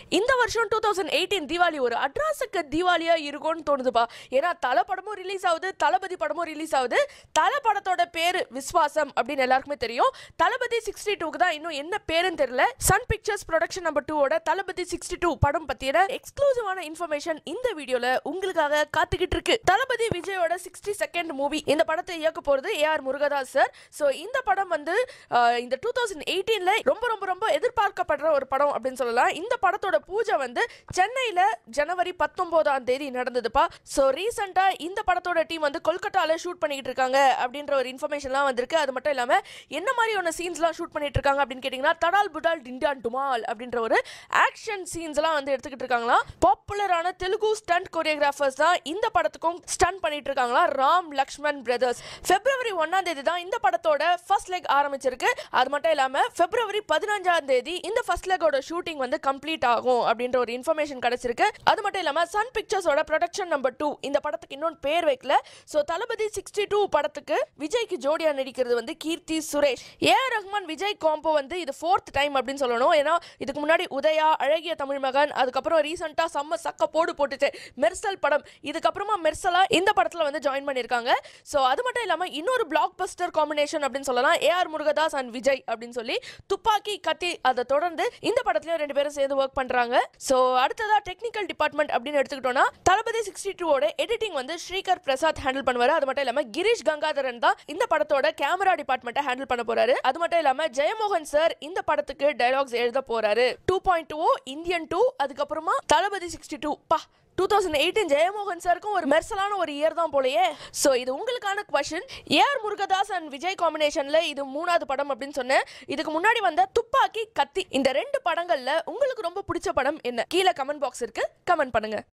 இந்த வருஷம் two thousand eighteen Deepavali ஒரு அட்ராசக்க தீபாவளியா இருக்கும்னு தோணுதுப்பா ஏன்னா தலை படமும் ரிலீஸ் ஆகுது தளபதி படமும் ரிலீஸ் ஆகுது தலை படத்தோட பேரு விஸ்வாசம் அப்படின்னு எல்லாருக்குமே தெரியும் தளபதி சிக்ஸ்டி டூக்கு தான் இன்னும் என்ன பேருன்னு தெரியல சன் பிக்சர்ஸ் ப்ரொடக்ஷன் நம்பர் டூவோட தளபதி சிக்ஸ்டி டூ படம் பத்தின எக்ஸ்க்ளூசிவான இன்ஃபர்மேஷன் இந்த வீடியோல உங்களுக்காக காத்துக்கிட்டு இருக்கு தளபதி விஜயோட சிக்ஸ்டி செகண்ட் மூவி இந்த படத்தை இயக்க போறது A R Murugadoss sir so இந்த படம் வந்து அஹ், இந்த டூ தௌசண்ட் எயிட்டீன்ல ரொம்ப ரொம்ப ரொம்ப எதிர்பார்க்கப்படுற ஒரு படம் அப்படின்னு சொல்லலாம் இந்த படத்தோட பூஜை வந்து சென்னையில ஜனவரி பத்தொன்பதாம் தேதி நடந்ததுப்பா ஸோ ரீசெண்டா இந்த படத்தோட டீம் வந்து கொல்கட்டால ஷூட் பண்ணிட்டு இருக்காங்க அப்படின்ற ஒரு இன்ஃபர்மேஷன்லாம் வந்திருக்கு அது மட்டும் இல்லாம என்ன மாதிரியான சீன்ஸ்லாம் ஷூட் பண்ணிட்டு இருக்காங்க அப்படின்னு கேட்டிங்கன்னா தடால் புடால் டிண்டான் டுமால் அப்படின்ற ஒரு ஆக்ஷன் சீன்ஸ்லாம் வந்து எடுத்துக்கிட்டு இருக்காங்களா பாப்புலரான தெலுங்கு ஸ்டண்ட் கொரியோகிராஃபர்ஸ் தான் இந்த படத்துக்கும் ஸ்டன் பண்ணிட்டு இருக்காங்களா ராம் லக்ஷ்மண் பிரதர்ஸ் பிப்ரவரி ஒன்னாம் தேதி தான் இந்த படத்தோட ஃபர்ஸ்ட் லெக் ஆரம்பிச்சிருக்கு அது மட்டும் இல்லாம பிப்ரவரி பதினஞ்சாம் தேதி இந்த ஃபர்ஸ்ட் லெக்கோட ஷூட்டிங் வந்து கம்ப்ளீட் ஆகும் அப்படின்ற ஒரு இன்ஃபர்மேஷன் கிடைச்சிருக்கு அது மட்டும் இல்லாம சன் பிக்சர்ஸோட ப்ரொடக்ஷன் நம்பர் டூ இந்த படத்துக்கு இன்னொன்று பேர் வைக்கல ஸோ தளபதி சிக்ஸ்டி டூ படத்துக்கு விஜய்க்கு ஜோடியா நடிக்கிறது வந்து Keerthy Suresh A R Rahman Vijay combo வந்து இது ஃபோர்த் டைம் அப்படின்னு சொல்லணும் ஏன்னா இதுக்கு முன்னாடி உதயா அழகிய தமிழ் மகன் அதுக்கப்புறம் ரீசெண்டா செம்ம சக்க போடு போட்டுச்சு மெர்சல் படம் இதுக்கப்புறமா மெர்சலா இந்த படத்துல வந்து ஜாயின் பண்ணியிருக்காங்க ஸோ அது மட்டும் இல்லாம இன்னொரு பிளாக் பஸ்டர் காம்பினேஷன் அப்படின்னு சொல்லலாம் A R Murugadoss and Vijay அப்படின்னு சொல்லி துப்பாக்கி கத்தி அதை தொடர்ந்து இந்த படத்துலயும் ரெண்டு பேரும் சேர்ந்து ஒர்க் பண்றாங்க ஸோ அடுத்ததா டெக்னிக்கல் டிபார்ட்மெண்ட் அப்படின்னு எடுத்துக்கிட்டோம்னா தளபதி சிக்ஸ்டி டூவோட எடிட்டிங் வந்து ஸ்ரீகர் பிரசாத் ஹேண்டில் பண்ணுவாரு அது மட்டும் இல்லாம கிரீஷ் கங்காதரன் தான் இந்த படத்தோட கேமரா டிபார்ட்மெண்ட்டை ஹேண்டில் பண்ண போறாரு அது மட்டும் இல்லாம ஜெயமோகன் சார் இந்த படத்துக்கு டைலாக்ஸ் எழுத போறாரு two point two Indian two அதுக்கப்புறமா தளபதி சிக்ஸ்டி டூ பா டூ தௌசண்ட் எயிட்டீன் ஜெயமோகன் சாருக்கும் ஒரு மெர்சலான ஒரு இயர் தான் போலயே ஸோ இது உங்களுக்கான question AR Murugadoss and Vijay காம்பினேஷன்ல இது மூணாவது படம் அப்படின்னு சொன்னேன் இதுக்கு முன்னாடி வந்த துப்பாக்கி கத்தி இந்த ரெண்டு படங்கள்ல உங்களுக்கு ரொம்ப பிடிச்ச படம் என்ன கீழே கமெண்ட் பாக்ஸ் இருக்கு கமெண்ட் பண்ணுங்க